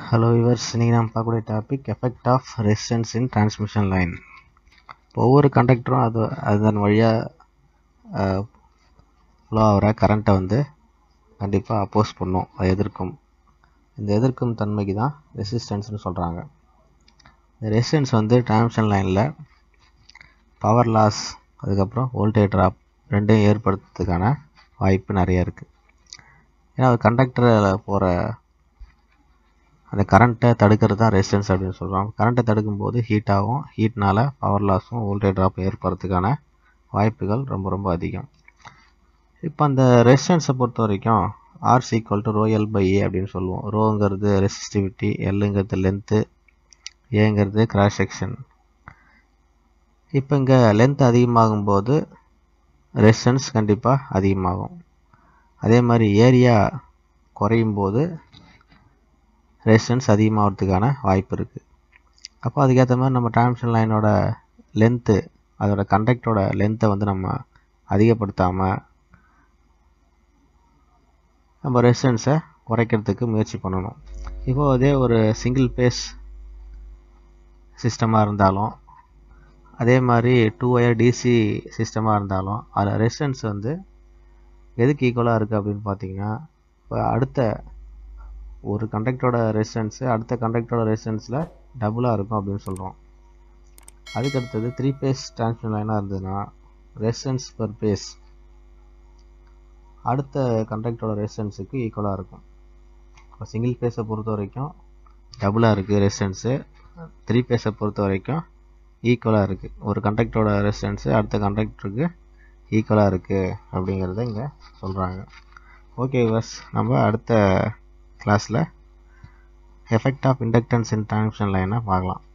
hello viewers இன்றைக்கி நம்ம பார்க்கக்கூடிய topic effect of resistance in transmission line இப்போ ஒவ்வொரு கண்டக்டரும் அது அதன் வழியாக ஃப்ளோ ஆகிற கரண்ட்டை வந்து கண்டிப்பாக அப்போஸ் பண்ணும் அது எதிர்க்கும் இந்த எதிர்க்கும் தன்மைக்கு தான் ரெசிஸ்டன்ஸ்னு சொல்கிறாங்க இந்த ரெசிஸ்டன்ஸ் வந்து டிரான்ஸ்மிஷன் லைனில் பவர் லாஸ் அதுக்கப்புறம் வோல்டேஜ் ட்ராப் ரெண்டையும் ஏற்படுத்துறதுக்கான வாய்ப்பு நிறைய இருக்குது ஏன்னா அது கண்டக்டரில் போகிற அந்த கரண்ட்டை தடுக்கிறது தான் ரெசிஸ்டன்ஸ் அப்படின்னு சொல்கிறோம் கரண்ட்டை தடுக்கும்போது ஹீட் ஆகும் ஹீட்னால் பவர் லாஸும் வோல்டேஜ் ட்ராப் ஏற்படுறதுக்கான வாய்ப்புகள் ரொம்ப ரொம்ப அதிகம் இப்போ அந்த ரெசிஸ்டன்ஸை பொறுத்த வரைக்கும் R C equal to rho L by A அப்படின்னு சொல்லுவோம் ரோங்கிறது ரெசிஸ்டிவிட்டி எல்லுங்கிறது லென்த்து ஏங்கிறது கிராஸ் செக்ஷன் இப்போ இங்கே லென்த் அதிகமாகும் போது ரெசிஸ்டன்ஸ் கண்டிப்பாக அதிகமாகும் அதே மாதிரி ஏரியா குறையும் போது ரெசிஸ்டன்ஸ் அதிகமாகிறதுக்கான வாய்ப்பு இருக்குது அப்போ அதுக்கேற்ற மாதிரி நம்ம டிரான்ஸ்மிஷன் லைனோட லென்த்து அதோட கண்டக்டரோட லென்த்தை வந்து நம்ம அதிகப்படுத்தாமல் நம்ம ரெசிஸ்டன்ஸை குறைக்கிறதுக்கு முயற்சி பண்ணணும் இப்போது அதே ஒரு சிங்கிள் பேஸ் சிஸ்டமாக இருந்தாலும் அதே மாதிரி டூ ஒயர் டிசி சிஸ்டமாக இருந்தாலும் அதில் ரெசிஸ்டன்ஸ் வந்து எதுக்கு ஈக்குவலாக இருக்குது அப்படின்னு பார்த்தீங்கன்னா இப்போ அடுத்த ஒரு கண்டக்டரோட ரெசிஸ்டன்ஸு அடுத்த கண்டக்டரோட ரெசிஸ்டன்ஸில் டபுளாக இருக்கும் அப்படின்னு சொல்கிறோம் அதுக்கு அடுத்தது த்ரீ பேஸ் டிரான்ஸ்மிஷன் லைனாக இருந்ததுன்னா ரெசிஸ்டன்ஸ் பர் பேஸ் அடுத்த கண்டக்டரோட ரெசிஸ்டன்ஸுக்கு ஈக்குவலாக இருக்கும் இப்போ சிங்கிள் பேஸை பொறுத்த வரைக்கும் டபுளாக இருக்குது ரெசிஸ்டன்ஸு த்ரீ பேஸை பொறுத்த வரைக்கும் ஈக்குவலாக இருக்குது ஒரு கண்டக்டரோட ரெசிஸ்டன்ஸு அடுத்த கண்டக்டருக்கு ஈக்குவலாக இருக்குது அப்படிங்கிறத இங்கே சொல்கிறாங்க ஓகே பஸ் நம்ம அடுத்த கிளாஸில் effect of inductance in transmission லைனை பார்க்கலாம்